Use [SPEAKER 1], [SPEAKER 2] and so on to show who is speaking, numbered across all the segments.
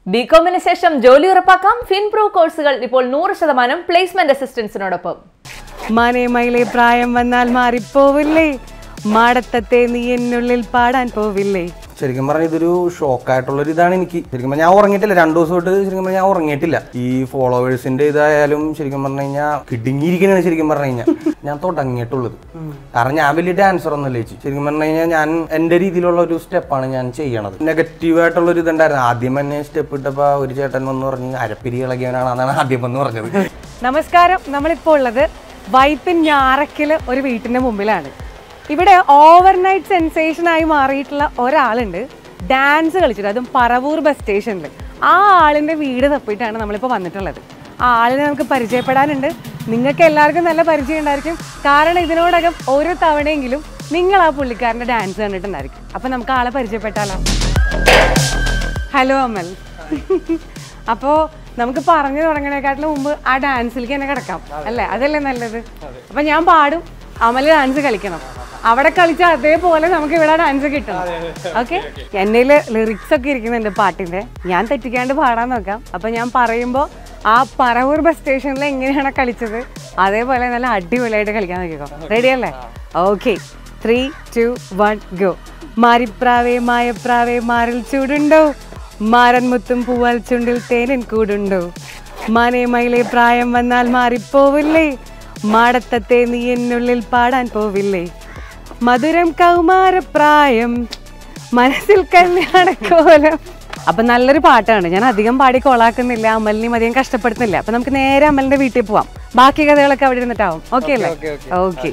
[SPEAKER 1] ബികോമിന് ശേഷം ജോലി ഉറപ്പാക്കാം ഫിൻപ്രോ കോഴ്സുകൾ ഇപ്പോൾ നൂറ് ശതമാനം പ്ലേസ്മെന്റ് അസിസ്റ്റൻസിനോടൊപ്പം
[SPEAKER 2] മാനേ മയിലെ പ്രായം വന്നാൽ മാറിപ്പോവില്ലേ മാടത്തത്തെ നീ എന്നുള്ളിൽ പാടാൻ പോവില്ലേ
[SPEAKER 3] ശരിക്കും പറഞ്ഞാൽ ഇതൊരു ഷോക്കായിട്ടുള്ളൊരു ഇതാണ് എനിക്ക് ശരിക്കും പറഞ്ഞാൽ ഞാൻ ഉറങ്ങിയിട്ടില്ല രണ്ടു ദിവസം തൊട്ട് ശരിക്കും പറഞ്ഞാൽ ഞാൻ ഉറങ്ങിയിട്ടില്ല ഈ ഫോളോവേഴ്സിന്റെ ഇതായാലും ശരിക്കും പറഞ്ഞു കഴിഞ്ഞാൽ കിടുങ്ങിയിരിക്കണാണ് ശരിക്കും പറഞ്ഞു കഴിഞ്ഞാൽ ഞാൻ തുടങ്ങിയിട്ടുള്ളത് കാരണം ഞാൻ വലിയ ഡാൻസർ ഒന്നും ചേച്ചി ശരിക്കും പറഞ്ഞു കഴിഞ്ഞാൽ ഞാൻ എൻ്റെ രീതിയിലുള്ള ഒരു സ്റ്റെപ്പാണ് ഞാൻ ചെയ്യണത് നെഗറ്റീവ് ആയിട്ടുള്ള ഒരു ഇതുണ്ടായിരുന്നു ആദ്യം തന്നെ സ്റ്റെപ്പ് ഇട്ടപ്പോൾ ഒരു ചേട്ടൻ വന്ന് പറഞ്ഞ് അരപ്പിരി ഇളകിയവനാണ് അതാണ് ആദ്യം വന്ന് പറഞ്ഞത്
[SPEAKER 2] നമസ്കാരം നമ്മളിപ്പോൾ ഉള്ളത് വൈപ്പിൻ ഞാറക്കില് ഒരു വീട്ടിന്റെ മുമ്പിലാണ് ഇവിടെ ഓവർനൈറ്റ് സെൻസേഷനായി മാറിയിട്ടുള്ള ഒരാളുണ്ട് ഡാൻസ് കളിച്ചിട്ട് അതും പറവൂർ ബസ് സ്റ്റേഷനിൽ ആ ആളിന്റെ വീട് തപ്പിയിട്ടാണ് നമ്മളിപ്പോൾ വന്നിട്ടുള്ളത് ആ ആളിനെ നമുക്ക് പരിചയപ്പെടാനുണ്ട് നിങ്ങൾക്ക് എല്ലാവർക്കും നല്ല പരിചയം ഉണ്ടായിരിക്കും കാരണം ഇതിനോടകം ഓരോ തവണയെങ്കിലും നിങ്ങൾ ആ പുള്ളിക്കാരൻ്റെ ഡാൻസ് കണ്ടിട്ടുണ്ടായിരിക്കും അപ്പം നമുക്ക് ആളെ പരിചയപ്പെട്ടാലോ ഹലോ അമൽ അപ്പോൾ നമുക്ക് പറഞ്ഞു തുടങ്ങണേക്കാട്ടിലും മുമ്പ് ആ ഡാൻസിലേക്ക് തന്നെ കിടക്കാം അല്ലേ അതല്ലേ നല്ലത് അപ്പം ഞാൻ പാടും അമൽ ഡാൻസ് കളിക്കണം അവിടെ കളിച്ച അതേപോലെ നമുക്ക് ഇവിടെ ഡാൻസ് കിട്ടണം ഓക്കെ എൻ്റെ ലിറിക്സ് ഒക്കെ ഇരിക്കുന്നുണ്ട് പാട്ടിൻ്റെ ഞാൻ തെറ്റിക്കാണ്ട് പാടാൻ നോക്കാം അപ്പം ഞാൻ പറയുമ്പോൾ ആ പറവൂർ ബസ് സ്റ്റേഷനിൽ എങ്ങനെയാണ് കളിച്ചത് അതേപോലെ നല്ല അടിപൊളിയായിട്ട് കളിക്കാൻ നോക്കിക്കോ റെഡി അല്ലേ okay three two one go മാരിപ്രാവേ മായപ്രാവേ മാറിൽ ചൂടുണ്ടോ മാരൻ മുത്തും പൂവാൽ ചുണ്ടിൽ തേനിൻ കൂടുണ്ടോ മാനേ മയിലെ പ്രായം വന്നാൽ മാറിപ്പോവില്ലേ മാടത്തത്തെ നീ എന്നുള്ളിൽ പാടാൻ പോവില്ലേ മധുരം കൗമാരപ്രായം മനസ്സിൽ കല്യാണക്കോലം അപ്പൊ നല്ലൊരു പാട്ടാണ് ഞാൻ അധികം പാടി കൊളാക്കുന്നില്ല അമലിനെയും അധികം കഷ്ടപ്പെടുത്തുന്നില്ല അപ്പൊ നമുക്ക് നേരെ അമലിന്റെ വീട്ടിൽ പോവാം ബാക്കി കഥകളൊക്കെ അവിടെ ഇരുന്നിട്ടാവും ഓക്കെ അല്ലേ ഓക്കെ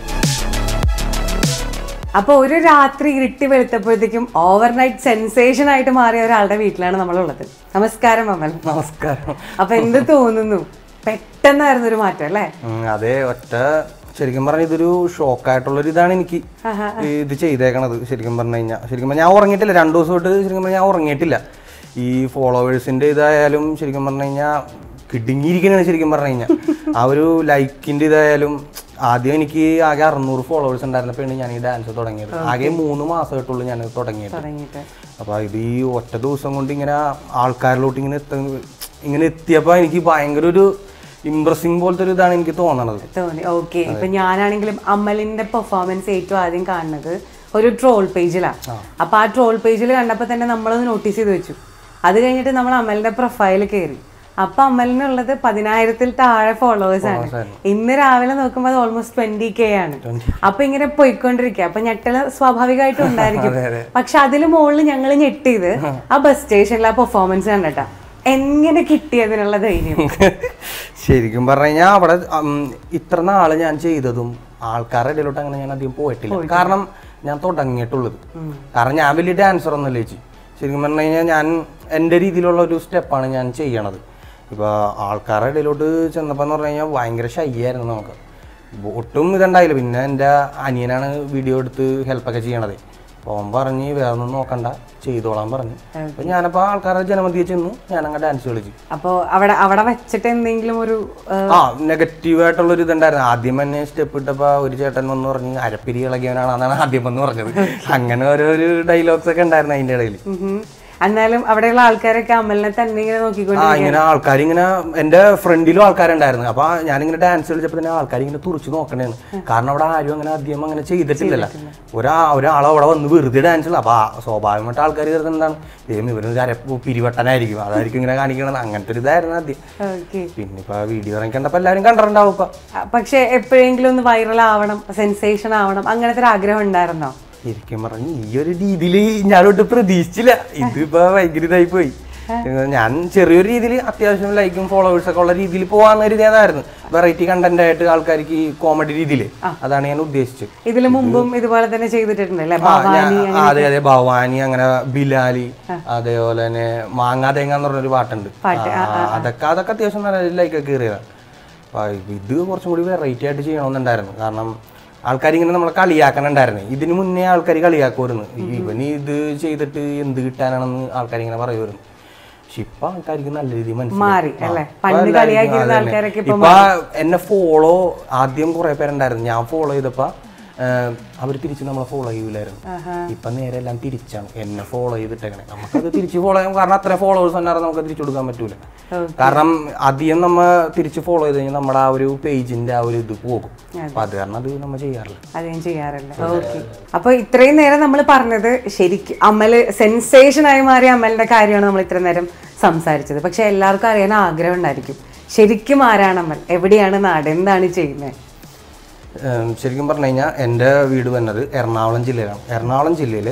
[SPEAKER 2] അപ്പൊ ഒരു രാത്രി ഇരുട്ടി വെളുത്തപ്പോഴത്തേക്കും ഓവർനൈറ്റ് സെൻസേഷൻ ആയിട്ട് മാറിയ ഒരാളുടെ വീട്ടിലാണ് നമ്മളുള്ളത് നമസ്കാരം അമൽ
[SPEAKER 3] നമസ്കാരം
[SPEAKER 2] അപ്പൊ എന്ത് തോന്നുന്നു പെട്ടെന്നായിരുന്നു ഒരു മാറ്റം അല്ലേ
[SPEAKER 3] ഉം, അതെ ഒറ്റ ശരിക്കും പറഞ്ഞ ഇതൊരു ഷോക്കായിട്ടുള്ളൊരു ഇതാണ് എനിക്ക് ഈ ഇത് ചെയ്തേക്കണത് ശരിക്കും പറഞ്ഞു കഴിഞ്ഞാൽ ശരിക്കും പറഞ്ഞാൽ ഞാൻ ഉറങ്ങിയിട്ടില്ല രണ്ടു ദിവസം തൊട്ട് ശരിക്കും പറഞ്ഞാൽ ഞാൻ ഉറങ്ങിയിട്ടില്ല ഈ ഫോളോവേഴ്സിന്റെ ഇതായാലും ശരിക്കും പറഞ്ഞു കഴിഞ്ഞാൽ കിടുങ്ങിയിരിക്കണാണ് ശരിക്കും പറഞ്ഞു കഴിഞ്ഞാൽ ആ ഒരു ലൈക്കിന്റെ ഇതായാലും ആദ്യം എനിക്ക് ആകെ അറുന്നൂറ് ഫോളോവേഴ്സ് ഉണ്ടായിരുന്നപ്പോഴാണ് ഞാൻ ഈ ഡാൻസ് തുടങ്ങിയത് ആകെ മൂന്ന് മാസമായിട്ടുള്ളൂ ഞാൻ തുടങ്ങിയത്
[SPEAKER 2] തുടങ്ങിയിട്ട്
[SPEAKER 3] അപ്പോൾ ഇത് ഈ ഒറ്റ ദിവസം കൊണ്ട് ഇങ്ങനെ ആൾക്കാരിലോട്ട് ഇങ്ങനെ എത്ത ഇങ്ങനെ എത്തിയപ്പോൾ എനിക്ക് ഭയങ്കര ഒരു ഇംപ്രസിങ് പോലത്തെ ഒരു ഇതാണ് എനിക്ക് തോന്നണത്
[SPEAKER 2] തോന്നി ഓക്കെ ഇപ്പൊ ഞാനാണെങ്കിലും അമലിന്റെ പെർഫോമൻസ് ഏറ്റവും ആദ്യം കാണുന്നത് ഒരു ട്രോൾ പേജിലാണ് അപ്പൊ ആ ട്രോൾ പേജിൽ കണ്ടപ്പോൾ തന്നെ നമ്മളത് നോട്ടീസ് ചെയ്ത് വെച്ചു അത് കഴിഞ്ഞിട്ട് നമ്മൾ അമലിന്റെ പ്രൊഫൈൽ കയറി അപ്പൊ അമലിനുള്ളത് പതിനായിരത്തിൽ താഴെ ഫോളോവേഴ്സ് ആണ് ഇന്ന് രാവിലെ നോക്കുമ്പോൾ അത് ഓൾമോസ്റ്റ് ട്വന്റി കെ ആണ് അപ്പൊ ഇങ്ങനെ പോയിക്കൊണ്ടിരിക്കുക അപ്പൊ ഞെട്ടല് സ്വാഭാവികമായിട്ടും ഉണ്ടായിരിക്കും പക്ഷെ അതിന് മുകളിൽ ഞങ്ങൾ ഞെട്ടിയത് ആ ബസ് സ്റ്റേഷനിൽ ആ പെർഫോമൻസ് കണ്ടിട്ടാ എങ്ങനെ കിട്ടിയതിനുള്ള ധൈര്യം
[SPEAKER 3] ശരിക്കും പറഞ്ഞു കഴിഞ്ഞാൽ അവിടെ ഉം, ഇത്ര നാള് ഞാൻ ചെയ്തതും ആൾക്കാരുടെ ഇടയിലോട്ട് അങ്ങനെ ഞാൻ അധികം പോയിട്ടില്ല കാരണം ഞാൻ തുടങ്ങിയിട്ടുള്ളത് കാരണം ഞാൻ വലിയ ഡാൻസർ ഒന്നും ചേച്ചി ശരിക്കും പറഞ്ഞു കഴിഞ്ഞാൽ ഞാൻ എൻ്റെ രീതിയിലുള്ള ഒരു സ്റ്റെപ്പാണ് ഞാൻ ചെയ്യണത് ഇപ്പോൾ ആൾക്കാരുടെ ഇടയിലോട്ട് ചെന്നപ്പോൾ എന്ന് പറഞ്ഞു കഴിഞ്ഞാൽ ഭയങ്കര ഷൈ ആയിരുന്നു നമുക്ക് ഒട്ടും ഇതുണ്ടായില്ല പിന്നെ എൻ്റെ അനിയനാണ് വീഡിയോ എടുത്ത് ഹെൽപ്പൊക്കെ ചെയ്യണത് അപ്പോൾ അവൻ പറഞ്ഞ് വേറെ ഒന്നും നോക്കണ്ട ചെയ്തോളാൻ പറഞ്ഞു അപ്പോൾ ഞാനപ്പോൾ ആൾക്കാരുടെ ജനമതിയെ ചെന്നു ഞാനങ്ങ് ഡാൻസ് കളിച്ചു
[SPEAKER 2] അപ്പോ അവിടെ അവിടെ വെച്ചിട്ട് എന്തെങ്കിലും ഒരു ആ,
[SPEAKER 3] ആ നെഗറ്റീവ് ആയിട്ടുള്ള ഒരു ഇതുണ്ടായിരുന്നു ആദ്യം തന്നെ സ്റ്റെപ്പ് ഇട്ടപ്പോ ഒരു ചേട്ടൻ വന്ന് പറഞ്ഞ് അരപ്പിരി ഇളകിയവനാണ് അതാണ് ആദ്യം വന്ന് പറഞ്ഞത് അങ്ങനെ ഓരോരു ഡയലോഗ്സ് ഒക്കെ ഉണ്ടായിരുന്നു അതിന്റെ ഇടയിൽ
[SPEAKER 2] ഉഹും. എന്നാലും അവിടെയുള്ള ആൾക്കാരൊക്കെ അമലിനെ തന്നെ ഇങ്ങനെ നോക്കിക്കൊണ്ട്
[SPEAKER 3] ആ ഇങ്ങനെ ആൾക്കാർ ഇങ്ങനെ എന്റെ ഫ്രണ്ടിലും ആൾക്കാരുണ്ടായിരുന്നു അപ്പൊ ഞാനിങ്ങനെ ഡാൻസ് കളിച്ചപ്പോ തന്നെ ആൾക്കാർ ഇങ്ങനെ തുറച്ചു നോക്കണേന്ന് കാരണം അവിടെ ആരും അങ്ങനെ അധികം അങ്ങനെ ചെയ്തിട്ടില്ലല്ലോ ഒരാ ഒരാൾ അവിടെ വന്ന് വെറുതെ ഡാൻസ് കളിക്കും അപ്പൊ ആ സ്വാഭാവികമായിട്ട് ആൾക്കാർ കരുതുന്നത് എന്താണ് ദൈവം ഇവരൊരു അരപ്പ് പിരിവട്ടനായിരിക്കും അതായിരിക്കും ഇങ്ങനെ കാണിക്കണത് അങ്ങനത്തെ ഒരു ഇതായിരുന്നു ആദ്യം
[SPEAKER 2] ഓക്കെ
[SPEAKER 3] പിന്നെ ഇപ്പൊ വീഡിയോ ഇറങ്ങി കണ്ടപ്പോ എല്ലാവരും കണ്ടിട്ടുണ്ടാവും ഇപ്പൊ
[SPEAKER 2] പക്ഷെ എപ്പോഴെങ്കിലും ഒന്ന് വൈറൽ ആവണം സെൻസേഷൻ ആവണം അങ്ങനത്തെ ഒരു ആഗ്രഹം ഉണ്ടായിരുന്നോ
[SPEAKER 3] ശരിക്കും പറഞ്ഞ ഈ ഒരു രീതിയിൽ ഞാനൊട്ട് പ്രതീക്ഷിച്ചില്ല ഇതിപ്പോ ഭയങ്കര ഇതായി പോയി ഞാൻ ചെറിയൊരു രീതിയിൽ അത്യാവശ്യം ലൈക്കും ഫോളോവേഴ്സ് ഒക്കെ ഉള്ള രീതിയിൽ പോവാന്ന് കരുതിയതായിരുന്നു വെറൈറ്റി കണ്ടന്റ് ആയിട്ട് ആൾക്കാർക്ക് ഈ കോമഡി രീതിയിൽ അതാണ് ഞാൻ ഉദ്ദേശിച്ചത്
[SPEAKER 2] ഇതിനു മുമ്പും ഇതുപോലെ തന്നെ ചെയ്തിട്ടുണ്ടല്ലേ
[SPEAKER 3] ആ, ഞാൻ- ആ, അതെ അതെ ഭവാനി അങ്ങനെ ബിലാലി അതേപോലെ തന്നെ മാങ്ങാ തേങ്ങ എന്ന് പറഞ്ഞൊരു പാട്ടുണ്ട് ആ, ആ, അതൊക്കെ അതൊക്കെ അത്യാവശ്യം നല്ല ലൈക്കൊക്കെ കയറിയതാണ് അപ്പൊ ഇത് കുറച്ചും കൂടി വെറൈറ്റി ആയിട്ട് ചെയ്യണമെന്നുണ്ടായിരുന്നു കാരണം ആൾക്കാർ ഇങ്ങനെ നമ്മളെ കളിയാക്കണുണ്ടായിരുന്നു ഇതിന് മുന്നേ ആൾക്കാർ കളിയാക്കുമായിരുന്നു ഇവന് ഇത് ചെയ്തിട്ട് എന്ത് കിട്ടാനാണെന്ന് ആൾക്കാർ ഇങ്ങനെ പറയുമായിരുന്നു പക്ഷെ ഇപ്പൊ ആൾക്കാർക്ക് നല്ല രീതിയിൽ
[SPEAKER 2] മാറി, അല്ലേ? പണ്ട് കളിയാക്കിയിരുന്ന ആൾക്കാരൊക്കെ
[SPEAKER 3] ഇപ്പൊ എന്നെ ഫോളോ ആദ്യം കുറെ പേരുണ്ടായിരുന്നു ഞാൻ ഫോളോ ചെയ്തപ്പോ അവർ തിരിച്ച് നമ്മളെ ഫോളോ ചെയ്യൂലായിരുന്നു ഇപ്പൊ നേരെ എല്ലാം തിരിച്ചാണ് എന്നെ ഫോളോ ചെയ്തിട്ടേക്കണേ നമുക്കത് തിരിച്ച് ഫോളോ ചെയ്യാൻ കാരണം അത്ര ഫോളോവേഴ്സ് ഉണ്ടായിരുന്നു നമുക്ക് തിരിച്ചു കൊടുക്കാൻ പറ്റൂല കാരണം അധികം നമ്മ തിരിച്ച് ഫോളോ ചെയ്ത് കഴിഞ്ഞാൽ നമ്മുടെ ആ ഒരു പേജിന്റെ ആ ഒരു ഇത് പോകും അപ്പൊ അത് കാരണം അത് നമ്മൾ ചെയ്യാറില്ല
[SPEAKER 2] അത് ഞാൻ ചെയ്യാറില്ല ഓക്കെ അപ്പൊ ഇത്രയും നേരം നമ്മൾ പറഞ്ഞത് ശരിക്കും അമല് സെൻസേഷൻ ആയി മാറിയ അമലിന്റെ കാര്യമാണ് നമ്മൾ ഇത്രയും നേരം സംസാരിച്ചത് പക്ഷെ എല്ലാവർക്കും അറിയാൻ ആഗ്രഹം ഉണ്ടായിരിക്കും ശരിക്കും ആരാണ് അമൽ എവിടെയാണ് നാട് എന്താണ് ചെയ്യുന്നത്
[SPEAKER 3] ഏം, ശരിക്കും പറഞ്ഞു കഴിഞ്ഞാൽ എൻ്റെ വീട് വന്നത് എറണാകുളം ജില്ലയിലാണ് എറണാകുളം ജില്ലയിൽ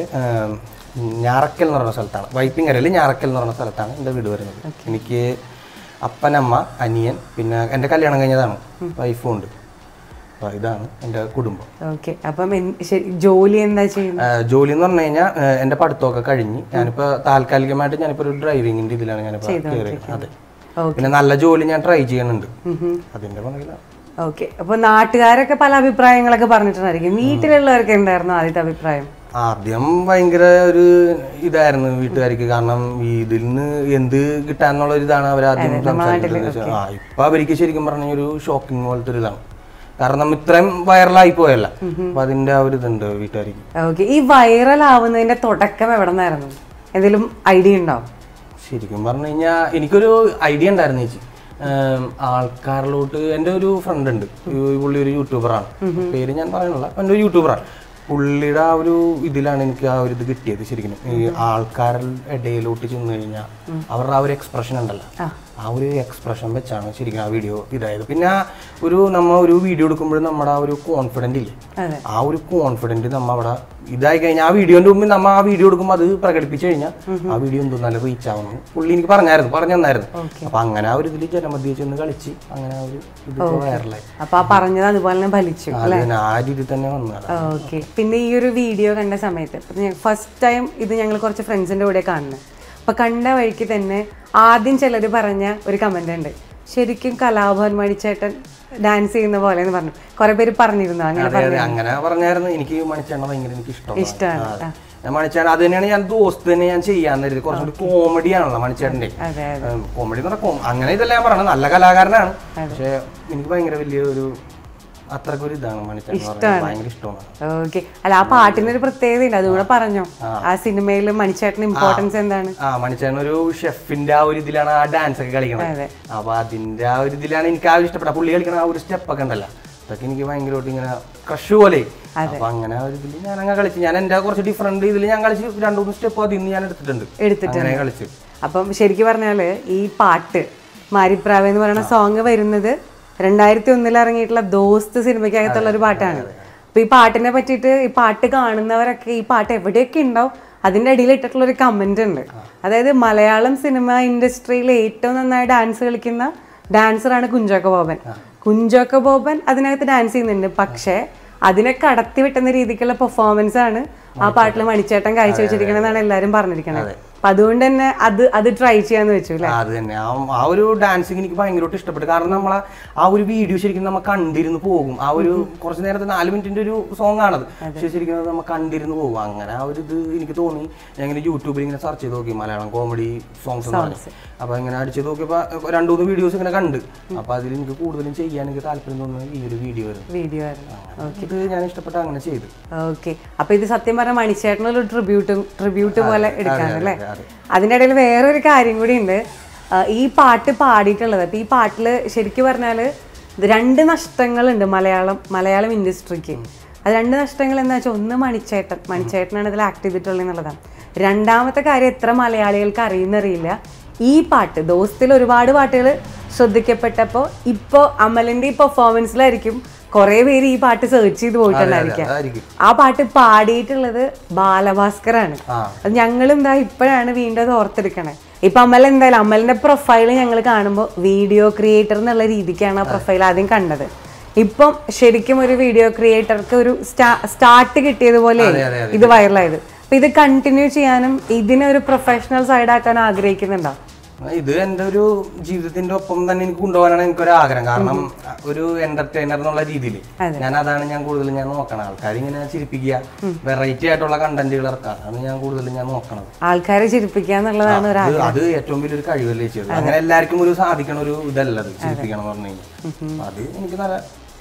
[SPEAKER 3] ഞാറക്കൽ എന്ന് പറയുന്ന സ്ഥലത്താണ് വൈപ്പിങ്ങരയിൽ ഞാറക്കൽ എന്ന് പറയുന്ന സ്ഥലത്താണ് എൻ്റെ വീട് വരുന്നത് എനിക്ക് അപ്പനമ്മ അനിയൻ പിന്നെ എൻ്റെ കല്യാണം കഴിഞ്ഞതാണ് വൈഫും ഉണ്ട് അപ്പോൾ ഇതാണ് എൻ്റെ കുടുംബം
[SPEAKER 2] ഓക്കെ അപ്പം എന്ത് ശരി- ജോലി എന്താ ചെയ്യുന്നത്
[SPEAKER 3] ഏഹ് ജോലി എന്ന് പറഞ്ഞു കഴിഞ്ഞാൽ എൻ്റെ പഠിത്തമൊക്കെ കഴിഞ്ഞ് ഞാനിപ്പോൾ താൽക്കാലികമായിട്ട് ഞാനിപ്പോൾ ഒരു ഡ്രൈവിങ്ങിൻ്റെ ഇതിലാണ് ഞാനിപ്പോൾ കയറിയത് അതെ
[SPEAKER 2] Okay.
[SPEAKER 3] പിന്നെ നല്ല ജോലി ഞാൻ ട്രൈ ചെയ്യുന്നുണ്ട് അതിൻ്റെ പുറകിലാണ്
[SPEAKER 2] ഓക്കെ അപ്പൊ നാട്ടുകാരൊക്കെ പല അഭിപ്രായങ്ങളൊക്കെ പറഞ്ഞിട്ടുണ്ടായിരിക്കും വീട്ടിലുള്ളവർക്ക് എന്തായിരുന്നു ആദ്യത്തെ അഭിപ്രായം
[SPEAKER 3] ആദ്യം ഭയങ്കര ഒരു ഇതായിരുന്നു വീട്ടുകാർക്ക് കാരണം ഈ ഇതിൽ നിന്ന് എന്ത് കിട്ടാന്നുള്ള ഒരു ഇതാണ് അവർ ആദ്യം സംസാരിക്കുന്നത് ആ ഇപ്പൊ അവർക്ക് ശരിക്കും പറഞ്ഞ ഒരു ഷോക്കിംഗ് പോലത്തെ ഒരു ഇതാണ് കാരണം നമ്മ ഇത്രയും വൈറലായി പോയല്ല അപ്പൊ അതിന്റെ ആ ഒരു ഇതുണ്ട് വീട്ടുകാർക്ക്
[SPEAKER 2] ഓക്കെ ഈ വൈറൽ ആവുന്നതിന്റെ തുടക്കം എവിടെ നിന്നായിരുന്നു എന്തെങ്കിലും ഐഡിയ ഉണ്ടോ
[SPEAKER 3] ശരിക്കും പറഞ്ഞു കഴിഞ്ഞാൽ എനിക്കൊരു ഐഡിയ ഉണ്ടായിരുന്നു ചേച്ചി ഏം, ആൾക്കാരിലോട്ട് എൻ്റെ ഒരു ഫ്രണ്ട് ഉണ്ട് ഈ പുള്ളി ഒരു യൂട്യൂബറാണ് പേര് ഞാൻ പറയണില്ല എൻ്റെ ഒരു യൂട്യൂബറാണ് പുള്ളിയുടെ ആ ഒരു ഇതിലാണ് എനിക്ക് ആ ഒരു ഇത് കിട്ടിയത് ശരിക്കും ഈ ആൾക്കാരുടെ ഇടയിലോട്ട് ചെന്ന് കഴിഞ്ഞാൽ അവരുടെ ആ ഒരു എക്സ്പ്രഷൻ ഉണ്ടല്ലോ ആ ഒരു എക്സ്പ്രഷൻ വെച്ചാണ് ശരിക്കും ആ വീഡിയോ ഇതായത് പിന്നെ ആ ഒരു നമ്മ ഒരു വീഡിയോ എടുക്കുമ്പോഴും നമ്മുടെ ആ ഒരു കോൺഫിഡൻ്റ് ഇല്ലേ
[SPEAKER 2] അതെ.
[SPEAKER 3] ആ ഒരു കോൺഫിഡൻറ്റ് നമ്മ അവിടെ ഇതായി കഴിഞ്ഞാൽ ആ വീഡിയോന്റെ മുമ്പിൽ നമ്മ ആ വീഡിയോ എടുക്കുമ്പോൾ അത് പ്രകടിപ്പിച്ചു കഴിഞ്ഞാൽ ആ വീഡിയോ എന്തോ നല്ല റീച്ച് ആവുന്നു പുള്ളി എനിക്ക് പറഞ്ഞായിരുന്നു പറഞ്ഞു തന്നായിരുന്നു അപ്പൊ അങ്ങനെ ആ ഒരു ഇതിൽ ജനമധ്യ ചെന്ന് കളിച്ച് അങ്ങനെ ആ ഒരു ഇത് വൈറലായി
[SPEAKER 2] അപ്പൊ ആ പറഞ്ഞത് അതുപോലെ തന്നെ ഫലിച്ചു
[SPEAKER 3] അത് തന്നെ ആ രീതിയിൽ തന്നെ വന്നതാണ്
[SPEAKER 2] ഓക്കെ പിന്നെ ഈ ഒരു വീഡിയോ കണ്ട സമയത്ത് ഫസ്റ്റ് ടൈം ഇത് ഞങ്ങൾ കുറച്ച് ഫ്രണ്ട്സിന്റെ കൂടെ കാണുന്നത് അപ്പൊ കണ്ട വഴിക്ക് തന്നെ ആദ്യം ചിലർ പറഞ്ഞ ഒരു കമന്റ് ഉണ്ട് ശരിക്കും കലാഭവൻ മണിച്ചേട്ടൻ ഡാൻസ് ചെയ്യുന്ന പോലെ എന്ന് പറഞ്ഞു കുറെ പേര് പറഞ്ഞിരുന്നു അങ്ങനെ
[SPEAKER 3] അതെ അതെ അങ്ങനെ പറഞ്ഞായിരുന്നു എനിക്ക് മണിച്ചേണ്ണ ഭയങ്കര എനിക്ക് ഇഷ്ടമാണ്
[SPEAKER 2] ഇഷ്ടമാണ് ആ.
[SPEAKER 3] ഞാൻ മണിച്ചേട്ടൻ അത് തന്നെയാണ് ഞാൻ ദോസ്ത് തന്നെ ഞാൻ ചെയ്യാൻ തരുന്നത് കുറച്ചുകൂടി കോമഡി ആണല്ലോ മണിച്ചേട്ടൻ്റെ
[SPEAKER 2] അതെ
[SPEAKER 3] കോമഡി എന്ന് പറഞ്ഞാൽ അങ്ങനെ ഇതല്ല ഞാൻ പറയണത് നല്ല കലാകാരനാണ് പക്ഷെ എനിക്ക് ഭയങ്കര വലിയ ഒരു അത്രക്കൊരു ഇതാണ് മണിച്ചേട്ടൻ എന്ന് പറയുന്നത് ഭയങ്കര ഇഷ്ടമാണ്
[SPEAKER 2] ഓക്കെ അല്ല ആ പാട്ടിന് ഒരു പ്രത്യേകത ഉണ്ട് അതുകൂടെ പറഞ്ഞോ ആ സിനിമയിൽ മണിച്ചേട്ടന് ഇമ്പോർട്ടൻസ് എന്താണ്
[SPEAKER 3] ആ മണിച്ചേട്ടൻ ഒരു ഷെഫിന്റെ ആ ഒരു ഇതിലാണ് ആ ഡാൻസ് ഒക്കെ കളിക്കണത് അപ്പൊ അതിന്റെ ആ ഒരു ഇതിലാണ് എനിക്ക് ആ ഒരു ഇഷ്ടപ്പെട്ട പുള്ളി കളിക്കണ ആ ഒരു സ്റ്റെപ്പ് ഒക്കെ ഉണ്ടല്ലോ അതൊക്കെ എനിക്ക് ഭയങ്കരമായിട്ട് ഇങ്ങനെ ക്രഷ് പോലെ അപ്പൊ അങ്ങനെ ആ ഒരു ഇതിൽ ഞാൻ അങ്ങനെ കളിച്ചു ഞാൻ എന്റെ കുറച്ച് ഡിഫറെന്റ് ഇതിൽ ഞാൻ കളിച്ച് രണ്ടു മൂന്ന് സ്റ്റെപ്പ് അതിൽ നിന്ന് ഞാൻ എടുത്തിട്ടുണ്ട്
[SPEAKER 2] എടുത്തിട്ടുണ്ട്.
[SPEAKER 3] അങ്ങനെ കളിച്ചു
[SPEAKER 2] അപ്പം ശരിക്കും പറഞ്ഞാല് ഈ പാട്ട് മാരിപ്രാവ് എന്ന് പറയുന്ന സോങ് വരുന്നത് രണ്ടായിരത്തി ഒന്നിൽ ഇറങ്ങിയിട്ടുള്ള ദോസ്ത് സിനിമയ്ക്കകത്തുള്ള ഒരു പാട്ടാണ് അപ്പൊ ഈ പാട്ടിനെ പറ്റിയിട്ട് ഈ പാട്ട് കാണുന്നവരൊക്കെ ഈ പാട്ട് എവിടെയൊക്കെ ഉണ്ടാവും അതിന്റെ അടിയിൽ ഇട്ടിട്ടുള്ള ഒരു കമന്റ് ഉണ്ട് അതായത് മലയാളം സിനിമ ഇൻഡസ്ട്രിയിൽ ഏറ്റവും നന്നായി ഡാൻസ് കളിക്കുന്ന ഡാൻസറാണ് കുഞ്ചോക്ക ബോബൻ കുഞ്ചോക്ക ബോബൻ അതിനകത്ത് ഡാൻസ് ചെയ്യുന്നുണ്ട് പക്ഷേ അതിനെ കടത്തി വെട്ടുന്ന രീതിക്കുള്ള പെർഫോമൻസ് ആണ് ആ പാട്ടിൽ മണിച്ചേട്ടൻ കാഴ്ചവെച്ചിരിക്കണമെന്നാണ് എല്ലാവരും പറഞ്ഞിരിക്കുന്നത് അപ്പൊ അതുകൊണ്ട് തന്നെ അത് അത് ട്രൈ ചെയ്യാന്ന് വെച്ചു അല്ലേ
[SPEAKER 3] ആ, അത് തന്നെ ആ ആ ഒരു ഡാൻസിങ് എനിക്ക് ഭയങ്കരമായിട്ട് ഇഷ്ടപ്പെട്ടു കാരണം നമ്മളെ ആ ഒരു വീഡിയോ ശരിക്കും നമ്മൾ കണ്ടിരുന്ന് പോകും ആ ഒരു കുറച്ച് നേരത്തെ നാല് മിനിറ്റിന്റെ ഒരു സോങ് ആണത് പക്ഷെ ശരിക്കും അത് നമ്മൾ കണ്ടിരുന്ന് പോകും അങ്ങനെ ആ ഒരു ഇത് എനിക്ക് തോന്നി ഞാൻ ഇങ്ങനെ യൂട്യൂബിൽ ഇങ്ങനെ സെർച്ച് ചെയ്ത് നോക്കി മലയാളം കോമഡി സോങ്സ് എന്ന് പറഞ്ഞു അപ്പൊ ഇങ്ങനെ അടിച്ച് നോക്കിയപ്പോൾ രണ്ടു മൂന്ന് വീഡിയോസ് ഇങ്ങനെ കണ്ട് അപ്പൊ അതിൽ എനിക്ക് കൂടുതലും ചെയ്യാൻ എനിക്ക് താല്പര്യം തോന്നുന്നത് ഈ ഒരു വീഡിയോ ആയിരുന്നു
[SPEAKER 2] വീഡിയോ ആയിരുന്നു
[SPEAKER 3] ഇത് ഞാൻ ഇഷ്ടപ്പെട്ട അങ്ങനെ ചെയ്തു
[SPEAKER 2] ഓക്കെ അപ്പൊ ഇത് സത്യം പറഞ്ഞ മണിച്ചേട്ടനൊരു ട്രിബ്യൂട്ട് ട്രിബ്യൂട്ട് പോലെ എടുക്കാണ് അല്ലേ
[SPEAKER 3] അതെ.
[SPEAKER 2] അതിൻ്റെ ഇടയിൽ വേറൊരു കാര്യം കൂടി ഉണ്ട് ആ, ഈ പാട്ട് പാടിയിട്ടുള്ളത് അപ്പൊ ഈ പാട്ടില് ശരിക്കും പറഞ്ഞാല് ഇത് രണ്ട് നഷ്ടങ്ങളുണ്ട് മലയാളം മലയാളം ഇൻഡസ്ട്രിക്ക് അത് രണ്ട് നഷ്ടങ്ങൾ എന്താ വെച്ചാൽ ഒന്ന് മണിച്ചേട്ടൻ മണിച്ചേട്ടനാണ് ഇതിൽ ആക്ട് ചെയ്തിട്ടുള്ളത് എന്നുള്ളതാണ് രണ്ടാമത്തെ കാര്യം എത്ര മലയാളികൾക്ക് അറിയുന്നറിയില്ല ഈ പാട്ട് ദോസ്തിൽ ഒരുപാട് പാട്ടുകൾ ശ്രദ്ധിക്കപ്പെട്ടപ്പോൾ ഇപ്പോൾ അമലിന്റെ ഈ പെർഫോമൻസിലായിരിക്കും കുറെ പേര് ഈ പാട്ട് സെർച്ച് ചെയ്ത് പോയിട്ടുണ്ടായിരിക്കാം
[SPEAKER 3] അതായിരിക്കും
[SPEAKER 2] ആ പാട്ട് പാടിയിട്ടുള്ളത് ബാലഭാസ്കറാണ്
[SPEAKER 3] ആ.
[SPEAKER 2] അത് ഞങ്ങൾ എന്താ ഇപ്പോഴാണ് വീണ്ടും അത് ഓർത്തെടുക്കണേ ഇപ്പൊ അമൽ എന്തായാലും അമലിന്റെ പ്രൊഫൈൽ ഞങ്ങൾ കാണുമ്പോൾ വീഡിയോ ക്രിയേറ്റർ എന്നുള്ള രീതിക്കാണ് ആ പ്രൊഫൈൽ ആദ്യം കണ്ടത് ഇപ്പം ശരിക്കും ഒരു വീഡിയോ ക്രിയേറ്റർക്ക് ഒരു സ്റ്റാർട്ട് കിട്ടിയതുപോലെ
[SPEAKER 3] അതെ, അതെ,
[SPEAKER 2] ഇത് വൈറലായത് അപ്പൊ ഇത് കണ്ടിന്യൂ ചെയ്യാനും ഇതിനെ ഒരു പ്രൊഫഷണൽ സൈഡ് ആക്കാൻ ആഗ്രഹിക്കുന്നുണ്ടോ
[SPEAKER 3] ഇത് എൻ്റെ ഒരു ജീവിതത്തിന്റെ ഒപ്പം തന്നെ എനിക്ക് കൊണ്ടുപോകാനാണ് എനിക്കൊരു ആഗ്രഹം കാരണം ഒരു എന്റർടൈനർ എന്നുള്ള രീതിയിൽ ഞാൻ അതാണ് ഞാൻ കൂടുതൽ ഞാൻ നോക്കണം ആൾക്കാർ ഇങ്ങനെ ചിരിപ്പിക്കുക വെറൈറ്റി ആയിട്ടുള്ള കണ്ടന്റുകൾ ഇറക്കുക അതാണ് ഞാൻ കൂടുതൽ ഞാൻ നോക്കണത്
[SPEAKER 2] ആൾക്കാരെ ചിരിപ്പിക്കുക എന്നുള്ളതാണ് ഒരു
[SPEAKER 3] അത് അത് ഏറ്റവും വലിയൊരു കഴിവല്ലേ ചെയ്തത് അങ്ങനെ എല്ലാവർക്കും ഒരു സാധിക്കണ ഒരു ഇതല്ല അത് ചിരിപ്പിക്കണം എന്ന് പറഞ്ഞു കഴിഞ്ഞാൽ അപ്പൊ അത് എനിക്ക് നല്ല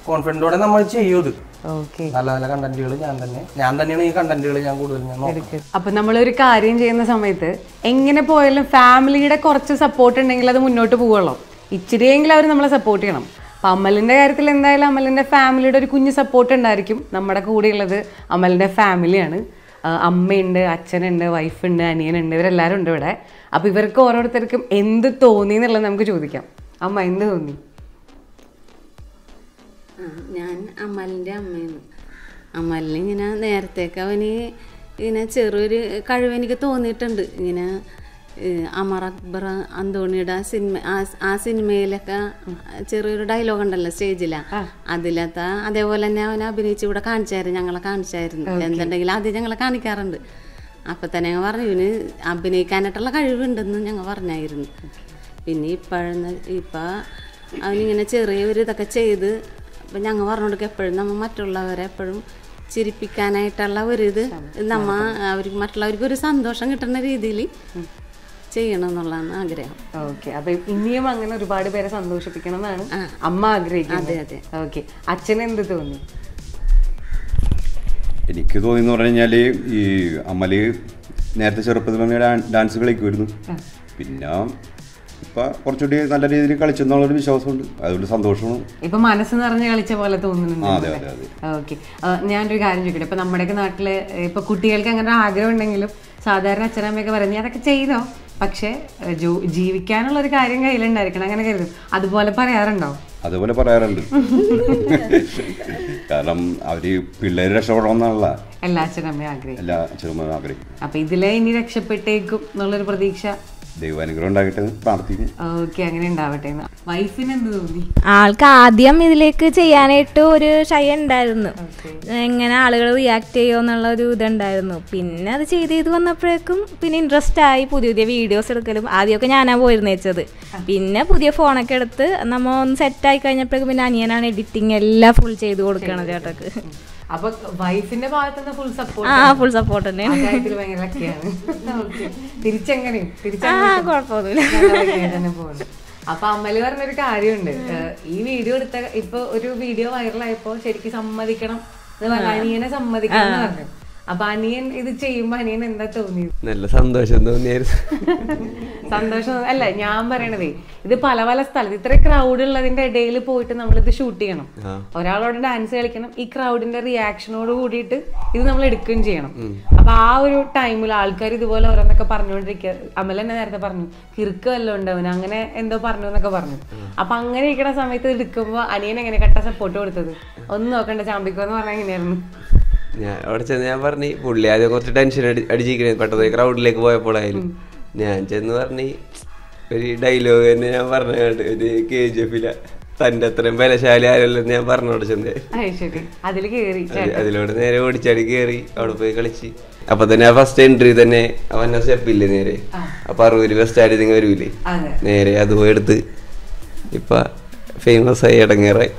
[SPEAKER 3] കോൺഫിഡൻറ്റോടെ നമ്മൾ ചെയ്യും ഇത്
[SPEAKER 2] ഓക്കെ
[SPEAKER 3] നല്ല നല്ല കണ്ടന്റുകൾ ഞാൻ തന്നെ ഞാൻ തന്നെയാണ് ഈ കണ്ടന്റുകൾ ഞാൻ കൂടുതൽ ഞാൻ നോക്കുന്നത്
[SPEAKER 2] അപ്പൊ നമ്മളൊരു കാര്യം ചെയ്യുന്ന സമയത്ത് എങ്ങനെ പോയാലും ഫാമിലിയുടെ കുറച്ച് സപ്പോർട്ട് ഉണ്ടെങ്കിൽ അത് മുന്നോട്ട് പോവുള്ളൂ ഇച്ചിരിയെങ്കിലും അവർ നമ്മളെ സപ്പോർട്ട് ചെയ്യണം അപ്പൊ അമലിന്റെ കാര്യത്തിൽ എന്തായാലും അമലിന്റെ ഫാമിലിയുടെ ഒരു കുഞ്ഞ് സപ്പോർട്ട് ഉണ്ടായിരിക്കും നമ്മുടെ കൂടെയുള്ളത് അമലിന്റെ ഫാമിലിയാണ് ആ, അമ്മയുണ്ട് അച്ഛനുണ്ട് വൈഫുണ്ട് അനിയനുണ്ട് ഇവരെല്ലാവരും ഉണ്ട് ഇവിടെ അപ്പൊ ഇവർക്ക് ഓരോരുത്തർക്കും എന്ത് തോന്നി എന്നുള്ളത് നമുക്ക് ചോദിക്കാം അമ്മ എന്ത് തോന്നി
[SPEAKER 4] ആ, ഞാൻ അമലിൻ്റെ അമ്മയാണ് അമലിന് ഇങ്ങനെ നേരത്തേക്ക് അവന് ഇങ്ങനെ ചെറിയൊരു കഴിവ് എനിക്ക് തോന്നിയിട്ടുണ്ട് ഇങ്ങനെ ഏഹ്, അമർ അക്ബർ അന്തോണിയുടെ ആ സിനിമ ആ- ആ സിനിമയിലൊക്കെ ചെറിയൊരു ഡയലോഗ് ഉണ്ടല്ലോ സ്റ്റേജിലാ അതിലത്തെ അതേപോലെ തന്നെ അവൻ അഭിനയിച്ച് ഇവിടെ കാണിച്ചായിരുന്നു ഞങ്ങളെ കാണിച്ചായിരുന്നു എന്തുണ്ടെങ്കിലും ആദ്യം ഞങ്ങളെ കാണിക്കാറുണ്ട് അപ്പൊ തന്നെ ഞങ്ങൾ പറഞ്ഞു ഇവന് അഭിനയിക്കാനായിട്ടുള്ള കഴിവുണ്ടെന്ന് ഞങ്ങൾ പറഞ്ഞായിരുന്നു പിന്നെ ഇപ്പോഴെന്ന് ഇപ്പം അവനിങ്ങനെ ചെറിയൊരു ഇതൊക്കെ ചെയ്ത് അപ്പം ഞങ്ങൾ പറഞ്ഞു കൊടുക്കുക എപ്പോഴും നമ്മൾ മറ്റുള്ളവരെ എപ്പോഴും ചിരിപ്പിക്കാനായിട്ടുള്ള ഒരിത് നമ്മ അവർക്ക് മറ്റുള്ളവർക്ക് ഒരു സന്തോഷം കിട്ടുന്ന രീതിയിൽ ചെയ്യണം എന്നുള്ളതാണ് ആഗ്രഹം
[SPEAKER 2] ഓക്കെ അപ്പൊ ഇനിയും അങ്ങനെ ഒരുപാട് പേരെ സന്തോഷിപ്പിക്കണം എന്നാണ് അമ്മ ആഗ്രഹിക്കുന്നത്
[SPEAKER 4] അതെ, അതെ.
[SPEAKER 2] ഓക്കെ അച്ഛൻ എന്ത് തോന്നി
[SPEAKER 5] എനിക്ക് തോന്നിയെന്ന് പറഞ്ഞു കഴിഞ്ഞാൽ ഈ അമല് നേരത്തെ ചെറുപ്പത്തിൽ തന്നെ ഡാ- ഡാൻസ് കളിക്കുമായിരുന്നു പിന്നെ ഇപ്പം കുറച്ചുകൂടി നല്ല രീതിയിൽ കളിച്ചെന്നുള്ളൊരു വിശ്വാസമുണ്ട് അതുകൊണ്ട് സന്തോഷമാണ്
[SPEAKER 2] ഇപ്പൊ മനസ്സ് നിറഞ്ഞ് കളിച്ച പോലെ
[SPEAKER 5] ആ, അതെ
[SPEAKER 2] തോന്നുന്നുണ്ട്
[SPEAKER 5] അതെ അതെ
[SPEAKER 2] ഓക്കെ ഞാനൊരു കാര്യം ചോദിക്കട്ടെ ഇപ്പൊ നമ്മുടെയൊക്കെ നാട്ടില് ഇപ്പൊ കുട്ടികൾക്ക് അങ്ങനെ ഒരു ആഗ്രഹം ഉണ്ടെങ്കിലും സാധാരണ അച്ഛനമ്മയൊക്കെ പറയും നീ അതൊക്കെ ചെയ്തോ പക്ഷെ ഏഹ്, ജോ- ജീവിക്കാനുള്ള ഒരു കാര്യം കയ്യിലുണ്ടായിരിക്കണം അങ്ങനെ കരുതും അതുപോലെ പറയാറുണ്ടോ
[SPEAKER 5] അതുപോലെ പറയാറുണ്ട് കാരണം അവര് പിള്ളേർ രക്ഷപ്പെടണമെന്നുള്ള
[SPEAKER 2] എല്ലാ അച്ഛനമ്മയും ആഗ്രഹിക്കും
[SPEAKER 5] എല്ലാ ചെറുപ്പം ആഗ്രഹിക്കും
[SPEAKER 2] അപ്പൊ ഇതിലെ ഇനി രക്ഷപ്പെട്ടേക്കും എന്നുള്ളൊരു പ്രതീക്ഷ
[SPEAKER 5] ദൈവാനുഗ്രഹം ഉണ്ടാകട്ടെ എന്ന് പ്രാർത്ഥിക്കും
[SPEAKER 2] ഓക്കെ അങ്ങനെ ഉണ്ടാവട്ടെ വൈഫിന് എന്ത് തോന്നി
[SPEAKER 6] ആൾക്ക് ആദ്യം ഇതിലേക്ക് ചെയ്യാനായിട്ട് ഒരു ഷൈ ഉണ്ടായിരുന്നു എങ്ങനെ ആളുകൾ റിയാക്ട് ചെയ്യുമോ എന്നുള്ള ഒരു ഇതുണ്ടായിരുന്നു പിന്നെ അത് ചെയ്ത് ചെയ്ത് വന്നപ്പോഴേക്കും പിന്നെ ഇൻട്രസ്റ്റ് ആയി പുതിയ പുതിയ വീഡിയോസ് എടുക്കലും ആദ്യമൊക്കെ ഞാനാ പോയിരുന്നു വെച്ചത് പിന്നെ പുതിയ ഫോണൊക്കെ എടുത്ത് നമ്മ ഒന്ന് സെറ്റ് ആയി കഴിഞ്ഞപ്പോഴേക്കും പിന്നെ അനിയനാണ് എഡിറ്റിംഗ് എല്ലാം ഫുൾ ചെയ്ത് കൊടുക്കണം ചേട്ടക്ക്
[SPEAKER 2] അപ്പൊ വൈഫിന്റെ ഭാഗത്തുനിന്ന് ഫുൾ സപ്പോർട്ട്
[SPEAKER 6] ആ ഫുൾ സപ്പോർട്ട്
[SPEAKER 2] ആ
[SPEAKER 6] തന്നെയാണ്
[SPEAKER 2] കാര്യത്തിൽ ഭയങ്കര ലക്കിയാണ് Okay. തിരിച്ചെങ്ങനെയും
[SPEAKER 6] ആ
[SPEAKER 2] തിരിച്ചെങ്ങനെ
[SPEAKER 6] കുഴപ്പമൊന്നുമില്ല
[SPEAKER 2] തന്നെ പോകുന്നു അപ്പൊ അമ്മല് പറഞ്ഞൊരു കാര്യമുണ്ട് ഏഹ് ഈ വീഡിയോ എടുത്ത ഇപ്പൊ ഒരു വീഡിയോ വൈറലായപ്പോ ശരിക്കും സമ്മതിക്കണം എന്ന് പറഞ്ഞു അനിയനെ സമ്മതിക്കണം എന്ന് പറഞ്ഞു അപ്പൊ അനിയൻ ഇത് ചെയ്യുമ്പോ അനിയൻ എന്താ തോന്നിയത്
[SPEAKER 7] നല്ല സന്തോഷം തോന്നിയായിരുന്നു
[SPEAKER 2] സന്തോഷം അല്ല ഞാൻ പറയണതേ ഇത് പല പല സ്ഥലത്ത് ഇത്ര ക്രൗഡ് ഉള്ളതിന്റെ ഇടയിൽ പോയിട്ട് നമ്മൾ ഇത് ഷൂട്ട് ചെയ്യണം ഒരാളോട് ഡാൻസ് കളിക്കണം ഈ ക്രൗഡിന്റെ റിയാക്ഷനോട് കൂടിയിട്ട് ഇത് നമ്മൾ എടുക്കുകയും ചെയ്യണം അപ്പൊ ആ ഒരു ടൈമിൽ ആൾക്കാർ ഇതുപോലെ ഓരോന്നൊക്കെ പറഞ്ഞുകൊണ്ടിരിക്കുക അമൽ തന്നെ നേരത്തെ പറഞ്ഞു കിറുക്ക് വല്ലതും ഉണ്ടാവും അങ്ങനെ എന്തോ പറഞ്ഞു എന്നൊക്കെ പറഞ്ഞു അപ്പൊ അങ്ങനെ ഇരിക്കുന്ന സമയത്ത് ഇത് എടുക്കുമ്പോ അനിയൻ എങ്ങനെ കട്ട സപ്പോർട്ട് കൊടുത്തത് ഒന്നും നോക്കണ്ട ചാമ്പിക്കോ എന്ന് പറഞ്ഞാൽ എങ്ങനെയായിരുന്നു
[SPEAKER 7] ഞാൻ അവിടെ ചെന്ന് ഞാൻ പറഞ്ഞു പുള്ളി ആദ്യം കുറച്ച് ടെൻഷൻ അടി അടിച്ചിരിക്കണേ പെട്ടെന്ന് ക്രൗഡിലേക്ക് പോയപ്പോഴായാലും ഞാൻ ചെന്ന് പറഞ്ഞു ഒരു ഡയലോഗ് തന്നെ ഞാൻ പറഞ്ഞു ഒരു കെ ജി എഫില തൻ്റെ അത്രയും ബലശാലി ആരല്ലെന്ന് ഞാൻ പറഞ്ഞോട് ചെന്നേ
[SPEAKER 2] അത് ശരി അതില് കേറി
[SPEAKER 7] അത് അതിലൂടെ നേരെ ഓടിച്ചാടി കയറി അവിടെ പോയി കളിച്ച് അപ്പൊ തന്നെ ആ ഫസ്റ്റ് എൻട്രി തന്നെ അവന്റെ സ്റ്റെപ്പില്ലേ നേരെ അപ്പൊ അറുപത് രൂപ സ്റ്റാർട്ട് നിങ്ങൾ വരൂലേ
[SPEAKER 2] അതെ
[SPEAKER 7] നേരെ അത് പോയി എടുത്ത് ഇപ്പൊ ഫേമസ് ആയി ഇടങ്ങേറായി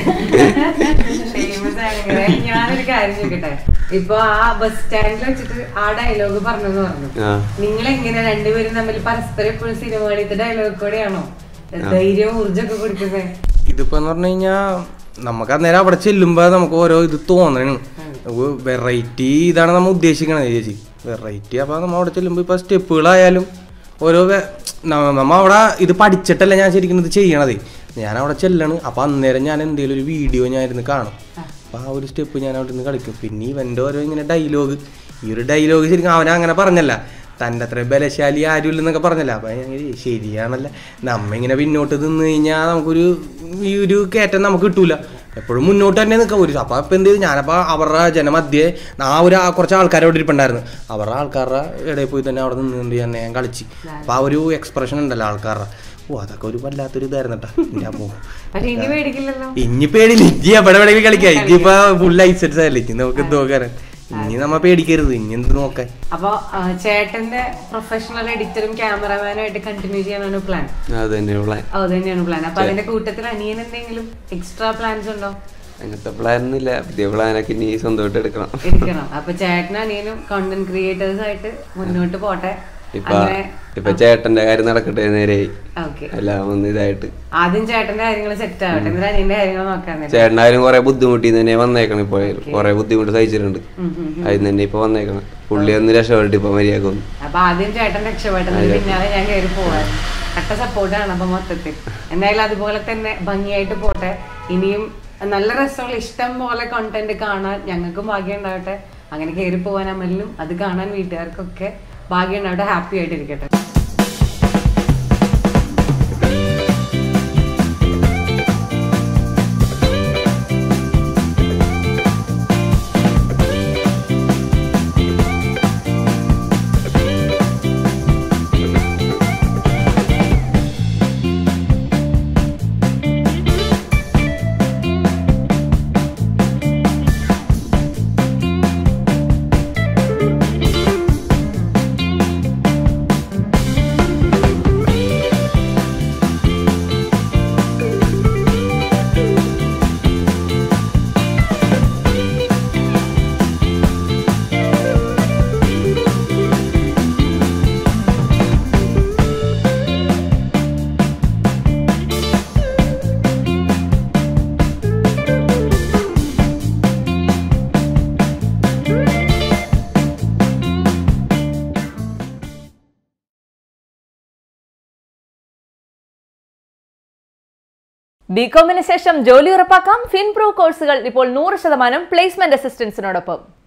[SPEAKER 2] Famous ആണെങ്കിലേ ഞാനൊരു കാര്യം ചോദിക്കട്ടെ ഇപ്പൊ ആ ബസ് സ്റ്റാൻഡിൽ വെച്ചിട്ട് ആ ഡയലോഗ് പറഞ്ഞെന്ന് പറഞ്ഞു
[SPEAKER 7] ആ
[SPEAKER 2] നിങ്ങൾ എങ്ങനെ രണ്ടുപേരും തമ്മിൽ പരസ്പരം എപ്പോഴും സിനിമ കളിത്ത ഡയലോഗ് കൂടെയാണോ ധൈര്യവും ഊർജ്ജമൊക്കെ കൊടുക്കുന്നത്
[SPEAKER 3] ഇതിപ്പോ എന്ന് പറഞ്ഞു കഴിഞ്ഞാ നമുക്ക് അന്നേരം അവിടെ ചെല്ലുമ്പോ നമുക്ക് ഓരോ ഇത് തോന്നണ വെറൈറ്റി ഇതാണ് നമ്മൾ ഉദ്ദേശിക്കണത് ചേച്ചി വെറൈറ്റി അപ്പൊ നമ്മ അവിടെ ചെല്ലുമ്പോ ഇപ്പൊ സ്റ്റെപ്പുകളായാലും ഓരോ വെ- ന- നമ്മ അവിടെ ഇത് പഠിച്ചിട്ടല്ല ഞാൻ ശരിക്കും ഇത് ചെയ്യണത് ഞാൻ അവിടെ ചെല്ലാണ് അപ്പൊ അന്നേരം ഞാൻ എന്തെങ്കിലും ഒരു വീഡിയോ ഞാൻ ഇരുന്ന് കാണും അപ്പൊ ആ ഒരു സ്റ്റെപ്പ് ഞാൻ അവിടെ നിന്ന് കളിക്കും പിന്നെ ഇവന്റെ ഓരോ ഇങ്ങനെ ഡയലോഗ് ഈ ഒരു ഡയലോഗ് ശരിക്കും അവൻ അങ്ങനെ പറഞ്ഞല്ല തൻ്റെ അത്ര ബലശാലി ആരുമില്ലെന്നൊക്കെ പറഞ്ഞല്ല അപ്പൊ ഞാൻ വിചാരിച്ചു, ശരിയാണല്ല നമ്മ ഇങ്ങനെ പിന്നോട്ട് നിന്ന് കഴിഞ്ഞാൽ നമുക്കൊരു ഈ ഒരു കയറ്റം നമുക്ക് കിട്ടൂല എപ്പോഴും മുന്നോട്ട് തന്നെ നിൽക്കാം ഒരു അപ്പൊ ഇപ്പൊ എന്ത് ചെയ്തു ഞാനപ്പോ അവരുടെ ജനമധ്യേ ആ ഒരു ആ കുറച്ച് ആൾക്കാർ അവിടെ ഇരിപ്പുണ്ടായിരുന്നു അവരുടെ ആൾക്കാരുടെ ഇടയിൽ പോയി തന്നെ അവിടെ നിന്നുകൊണ്ട് തന്നെ ഞാൻ കളിച്ച് അപ്പൊ ആ ഒരു എക്സ്പ്രഷൻ ഉണ്ടല്ലോ ആൾക്കാരുടെ ഓ അതൊക്കെ ഒരു വല്ലാത്തൊരു ഇതായിരുന്നു കേട്ടോ എൻ്റെ അമ്മോ
[SPEAKER 2] പക്ഷെ ഇനി പേടിക്കില്ലല്ലോ
[SPEAKER 3] ഇനി പേടിയില്ല ഇനി എവിടെ വേണമെങ്കിലും കളിക്കാം ഇനിയിപ്പോ ഫുൾ ലൈസൻസ് ആയില്ലേ ഇനി നമുക്ക് എന്ത് നോക്കാനാ ഇനി നമ്മ പേടിക്കരുത് ഇനി എന്ത് നോക്കാൻ
[SPEAKER 2] അപ്പൊ ആ, ചേട്ടന്റെ പ്രൊഫഷണൽ എഡിറ്ററും ക്യാമറമാനും ആയിട്ട് കണ്ടിന്യൂ ചെയ്യാനാണ് പ്ലാൻ
[SPEAKER 7] അത് തന്നെയുള്ള
[SPEAKER 2] അത് തന്നെയാണ് പ്ലാൻ അപ്പൊ അതിന്റെ കൂട്ടത്തിൽ അനിയൻ എന്തെങ്കിലും എക്സ്ട്രാ പ്ലാൻസ് ഉണ്ടോ
[SPEAKER 7] അങ്ങനത്തെ പ്ലാൻ ഒന്നുമില്ല പുതിയ പ്ലാനൊക്കെ ഇനി സ്വന്തമായിട്ട് എടുക്കണം
[SPEAKER 2] എടുക്കണം അപ്പൊ ചേട്ടനും അനിയനും കണ്ടന്റ് ക്രിയേറ്റേഴ്സ് ആയിട്ട് മുന്നോട്ട് പോട്ടെ
[SPEAKER 7] ഇപ്പൊ
[SPEAKER 2] അങ്ങനെ
[SPEAKER 7] ഇപ്പൊ ചേട്ടന്റെ കാര്യം നടക്കട്ടെ നേരെയായി
[SPEAKER 2] ഓക്കെ
[SPEAKER 7] എല്ലാം ഒന്ന് ഇതായിട്ട്
[SPEAKER 2] ആദ്യം ചേട്ടന്റെ കാര്യങ്ങൾ സെറ്റ് ആവട്ടെ എന്നിട്ട് അനിയന്റെ കാര്യങ്ങൾ നോക്കാൻ നേരം.
[SPEAKER 7] ചേട്ടനായാലും കുറെ ബുദ്ധിമുട്ടി തന്നെ വന്നേക്കണം ഇപ്പൊ കുറെ ബുദ്ധിമുട്ട് സഹിച്ചിട്ടുണ്ട് അതിന് തന്നെ ഇപ്പൊ വന്നേക്കണം പുള്ളി ഒന്ന് രക്ഷപ്പെട്ട് ഇപ്പൊ മര്യാദ വന്നു
[SPEAKER 2] അപ്പൊ ആദ്യം ചേട്ടൻ രക്ഷപ്പെട്ടത് പിന്നാലെ ഞാൻ കയറി പോവാൻ കട്ട സപ്പോർട്ടാണ് അപ്പൊ മൊത്തത്തിൽ എന്തായാലും അതുപോലെ തന്നെ ഭംഗിയായിട്ട് പോട്ടെ ഇനിയും നല്ല രസമുള്ള ഇഷ്ടം പോലെ കണ്ടന്റ് കാണാൻ ഞങ്ങൾക്കും ഭാഗ്യം ഉണ്ടാവട്ടെ അങ്ങനെ കയറി പോവാൻ അമലിനും അത് കാണാൻ വീട്ടുകാർക്കൊക്കെ ഭാഗ്യം ഉണ്ടാവട്ടെ ഹാപ്പി ആയിട്ടിരിക്കട്ടെ
[SPEAKER 1] ബികോമിന് ശേഷം ജോലി ഉറപ്പാക്കാം ഫിൻപ്രോ കോഴ്സുകൾ ഇപ്പോൾ നൂറ് ശതമാനം പ്ലേസ്മെന്റ് അസിസ്റ്റൻസിനോടൊപ്പം